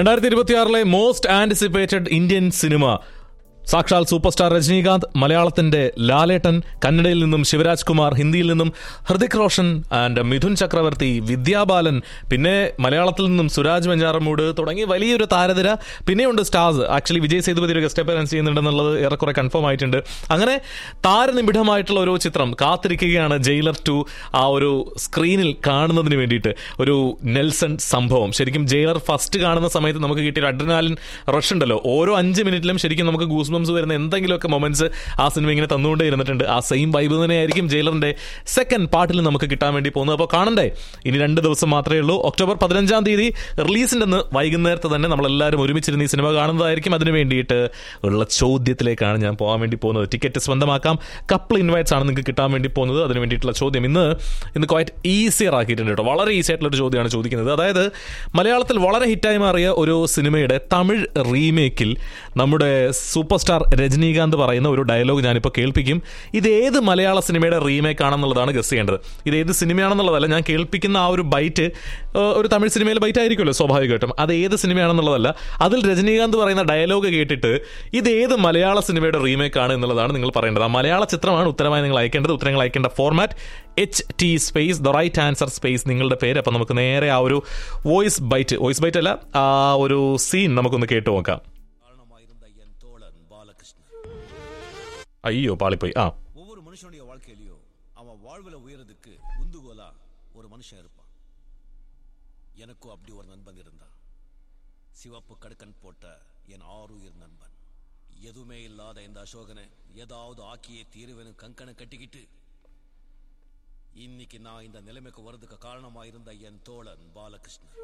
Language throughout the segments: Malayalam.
രണ്ടായിരത്തി ഇരുപത്തിയാറിലെ മോസ്റ്റ് ആന്റിസിപ്പേറ്റഡ് ഇന്ത്യൻ സിനിമ സാക്ഷാൽ സൂപ്പർ സ്റ്റാർ രജനീകാന്ത് മലയാളത്തിന്റെ ലാലേട്ടൻ കന്നഡയിൽ നിന്നും ശിവരാജ് കുമാർ ഹിന്ദിയിൽ നിന്നും ഹൃതിക് റോഷൻ ആൻഡ് മിഥുൻ ചക്രവർത്തി വിദ്യാബാലൻ പിന്നെ മലയാളത്തിൽ നിന്നും സുരാജ് വെഞ്ചാറമൂട് തുടങ്ങി വലിയൊരു താരതിര പിന്നെയുണ്ട് സ്റ്റാർസ് ആക്ച്വലി വിജയ് സേതുപതി ഒരു ഗസ്റ്റ് അപ്പിയറൻസ് ചെയ്യുന്നുണ്ടെന്നുള്ളത് ഏറെക്കുറെ കൺഫേം ആയിട്ടുണ്ട് അങ്ങനെ താരനിബിഡമായിട്ടുള്ള ഒരു ചിത്രം കാത്തിരിക്കുകയാണ് ജയിലർ ടു ആ ഒരു സ്ക്രീനിൽ കാണുന്നതിന് വേണ്ടിയിട്ട് ഒരു നെൽസൺ സംഭവം ശരിക്കും ജയിലർ ഫസ്റ്റ് കാണുന്ന സമയത്ത് നമുക്ക് കിട്ടിയ അഡ്രനാലിൻ റഷ് ഉണ്ടല്ലോ ഓരോ അഞ്ച് മിനിറ്റിലും ശരിക്കും നമുക്ക് ഗൂസ് ബംസ് വരുന്ന എന്തെങ്കിലുമൊക്കെ മൊമെന്റ്സ് ആ സിനിമ ഇങ്ങനെ തന്നുകൊണ്ടേ ഇരുന്നിട്ടുണ്ട് ആ സെയിം വൈബ് തന്നെയായിരിക്കും ജയിലറിന്റെ സെക്കൻഡ് പാർട്ടിൽ നമുക്ക് കിട്ടാൻ വേണ്ടി പോകുന്നത് അപ്പോൾ കാണണ്ടേ ഇനി രണ്ട് ദിവസം മാത്രമേ ഉള്ളൂ ഒക്ടോബർ പതിനഞ്ചാം തീയതി റിലീസിന്റെ അന്ന് വൈകുന്നേരത്തെ തന്നെ നമ്മളെല്ലാവരും ഒരുമിച്ചിരുന്ന് ഈ സിനിമ കാണുന്നതായിരിക്കും അതിന് വേണ്ടിയിട്ട് ഉള്ള ചോദ്യത്തിലേക്കാണ് ഞാൻ പോകാൻ വേണ്ടി പോകുന്നത് ടിക്കറ്റ് സ്വന്തമാക്കാം കപ്പിൾ ഇൻവൈറ്റ്സ് ആണ് നിങ്ങൾക്ക് കിട്ടാൻ വേണ്ടി പോകുന്നത് അതിന് വേണ്ടിയിട്ടുള്ള ചോദ്യം ഇന്ന് ഇന്ന് ക്വൈറ്റ് ഈസിയർ ആക്കിയിട്ടുണ്ട് കേട്ടോ വളരെ ഈസി ആയിട്ടുള്ള ഒരു ചോദ്യമാണ് ചോദിക്കുന്നത് അതായത് മലയാളത്തിൽ വളരെ ഹിറ്റായി മാറിയ ഒരു സിനിമയുടെ തമിഴ് റീമേക്കിൽ നമ്മുടെ സൂപ്പർ സ്റ്റാർ രജനീകാന്ത് പറയുന്ന ഒരു ഡയലോഗ് ഞാനിപ്പോൾ കേൾപ്പിക്കും ഇത് ഏത് മലയാള സിനിമയുടെ റീമേക്ക് ആണെന്നുള്ളതാണ് ഗസ് ചെയ്യേണ്ടത് ഇത് ഏത് സിനിമയാണെന്നുള്ളതല്ല ഞാൻ കേൾപ്പിക്കുന്ന ആ ഒരു ബൈറ്റ് ഒരു തമിഴ് സിനിമയിലെ ബൈറ്റ് ആയിരിക്കുമല്ലോ സ്വാഭാവികമായിട്ടും അത് ഏത് സിനിമയാണെന്നുള്ളതല്ല അതിൽ രജനീകാന്ത് പറയുന്ന ഡയലോഗ് കേട്ടിട്ട് ഇത് ഏത് മലയാള സിനിമയുടെ റീമേക്ക് ആണ് എന്നുള്ളതാണ് നിങ്ങൾ പറയേണ്ടത് ആ മലയാള ചിത്രമാണ് ഉത്തരമായി നിങ്ങൾ അയക്കേണ്ടത് ഉത്തരങ്ങൾ അയക്കേണ്ട format H T space the right answer space നിങ്ങളുടെ പേര് അപ്പം നമുക്ക് നേരെ ആ ഒരു വോയിസ് ബൈറ്റ് വോയിസ് ബൈറ്റ് അല്ല ആ ഒരു സീൻ നമുക്കൊന്ന് കേട്ടു നോക്കാം காரணமாயிருந்த என் தோழன் பாலகிருஷ்ணன் അയ്യോ പാളിപ്പോയി ആ ஒவ்வொரு மனுஷனுடைய வாழ்க்கையிலயும் அவன் வாழ்வுல உயரதுக்கு உந்துகோலா ஒரு மனுஷன் இருப்பான் எனக்கும் அப்படி ஒரு நண்பன் இருந்தான் சிவப்பு கடுக்கன் போட்ட என் ஆறுயிர் நண்பன் எதுவுமே இல்லாத இந்த அசோகனை ஏதாவது ஆக்கியே தீருவேன்னு கங்கனை கட்டிக்கிட்டு இன்னைக்கு நான் இந்த நிலைமைக்கு வர்றதுக்கு காரணமாயிருந்த என் தோழன் பாலகிருஷ்ணன்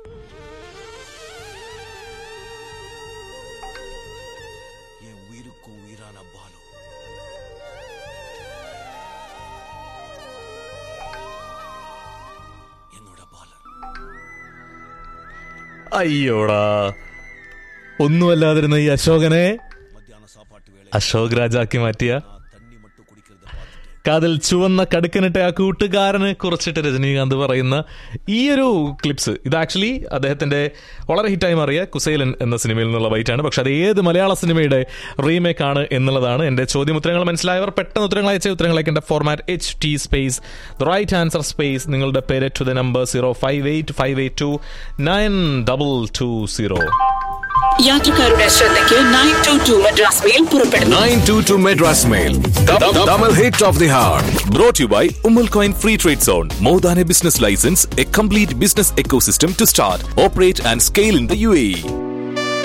என் உயிருக்கும் உயிரான பாலு என்னோட பாலன் അയ്യോടാ ഒന്നുമല്ലാതിരുന്ന ഈ അശോകനെ மத்தியான சாப்பாட்டு வேலை അശോക് രാജാക്കി മാറ്റിയ நான் தண்ணி மட்டும் குடிக்கிறத பார்த்துட்டு കാതിൽ ചുവന്ന കടുക്കനിട്ട ആ കൂട്ടുകാരനെ കുറിച്ചിട്ട് രജനീകാന്ത് പറയുന്ന ഈ ഒരു ക്ലിപ്സ് ഇത് ആക്ച്വലി അദ്ദേഹത്തിന്റെ വളരെ ഹിറ്റായി മാറിയ കുസൈലൻ എന്ന സിനിമയിൽ നിന്നുള്ള ബൈറ്റാണ് പക്ഷെ അത് ഏത് മലയാള സിനിമയുടെ റീമേക്ക് ആണ് എന്നുള്ളതാണ് എന്റെ ചോദ്യം ഉത്തരങ്ങൾ മനസ്സിലായവർ പെട്ടെന്ന് ഉത്തരങ്ങൾ അയച്ച ഉത്തരങ്ങൾ അയക്കേണ്ട format H T space the right answer space നിങ്ങളുടെ പേര് to the number zero five eight five eight two nine double two zero യാത്രക്കാരുടെ ശ്രദ്ധയ്ക്ക് nine two two Madras mail പുറപ്പെടുന്നു 922 Madras Mail. Double hit of the heart. Brought to you by Umul Coin Free Trade Zone. More than a business license, a complete business ecosystem to start, operate, and scale in the UAE.